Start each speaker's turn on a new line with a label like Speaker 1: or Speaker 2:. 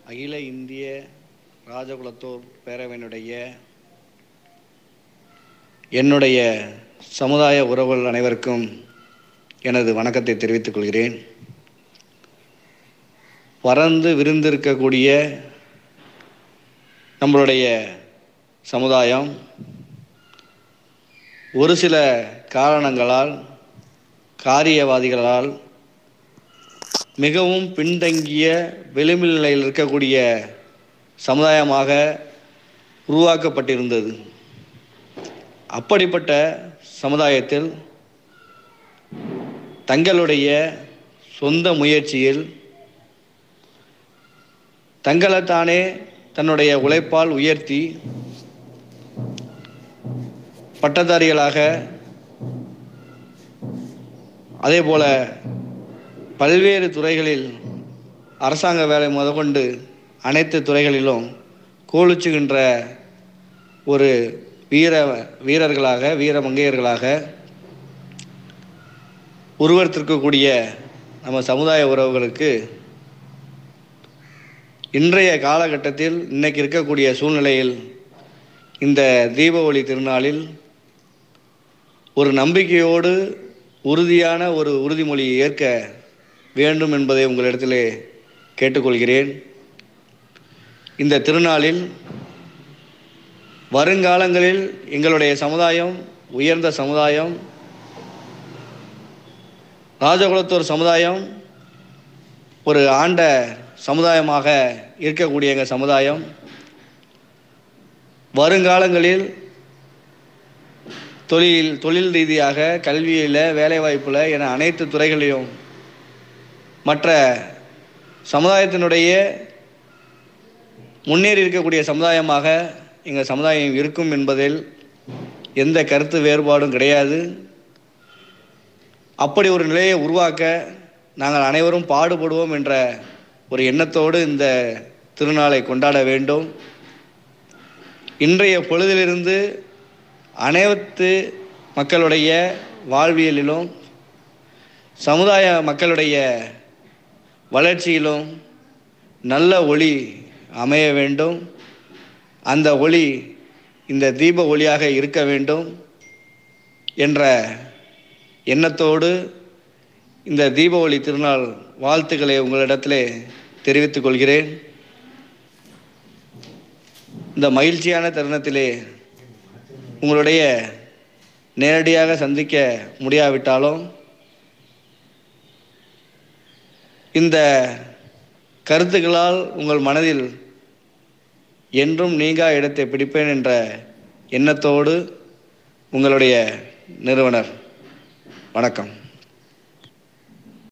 Speaker 1: அகில இந்திய ராஜகுலத்தோர் பேரவையினுடைய என்னுடைய சமுதாய உறவுகள் அனைவருக்கும் எனது வணக்கத்தை தெரிவித்துக் கொள்கிறேன் பறந்து விரிந்திருக்கக்கூடிய நம்மளுடைய சமுதாயம் ஒரு சில காரணங்களால் காரியவாதிகளால் மிகவும் பின்தங்கிய விளிம்பில் நிலையில் இருக்கக்கூடிய சமுதாயமாக உருவாக்கப்பட்டிருந்தது அப்படிப்பட்ட சமுதாயத்தில் தங்களுடைய சொந்த முயற்சியில் தங்களைத்தானே தன்னுடைய உழைப்பால் உயர்த்தி பட்டதாரிகளாக அதே போல பல்வேறு துறைகளில் அரசாங்க வேலை முதற்கொண்டு அனைத்து துறைகளிலும் கோலுச்சுகின்ற ஒரு வீர வீரர்களாக வீர மங்கையர்களாக உருவத்திருக்கக்கூடிய நம்ம சமுதாய உறவுகளுக்கு இன்றைய காலகட்டத்தில் இன்னைக்கு இருக்கக்கூடிய சூழ்நிலையில் இந்த தீப ஒளி திருநாளில் ஒரு நம்பிக்கையோடு உறுதியான ஒரு உறுதிமொழியை ஏற்க வேண்டும் என்பதை உங்களிடத்திலே கேட்டுக்கொள்கிறேன் இந்த திருநாளில் வருங்காலங்களில் எங்களுடைய சமுதாயம் உயர்ந்த சமுதாயம் ராஜகுலத்தோர் சமுதாயம் ஒரு ஆண்ட சமுதாயமாக இருக்கக்கூடிய எங்கள் சமுதாயம் வருங்காலங்களில் தொழில் தொழில் ரீதியாக கல்வியில் வேலைவாய்ப்பில் என அனைத்து துறைகளிலும் மற்ற சமுதாயத்தினுடைய முன்னேறி இருக்கக்கூடிய சமுதாயமாக எங்கள் சமுதாயம் இருக்கும் என்பதில் எந்த கருத்து வேறுபாடும் கிடையாது அப்படி ஒரு நிலையை உருவாக்க நாங்கள் அனைவரும் பாடுபடுவோம் என்ற ஒரு எண்ணத்தோடு இந்த திருநாளை கொண்டாட வேண்டும் இன்றைய பொழுதிலிருந்து அனைத்து மக்களுடைய வாழ்வியலிலும் சமுதாய மக்களுடைய வளர்ச்சியிலும் நல்ல ஒளி அமைய வேண்டும் அந்த ஒளி இந்த தீப ஒளியாக இருக்க வேண்டும் என்ற எண்ணத்தோடு இந்த தீப ஒளி திருநாள் வாழ்த்துக்களை உங்களிடத்திலே தெரிவித்துக் கொள்கிறேன் இந்த மகிழ்ச்சியான தருணத்திலே உங்களுடைய நேரடியாக சந்திக்க முடியாவிட்டாலும் இந்த கருத்துக்களால் உங்கள் மனதில் என்றும் நீங்கா இடத்தை பிடிப்பேன் என்ற எண்ணத்தோடு உங்களுடைய நிறுவனர் வணக்கம்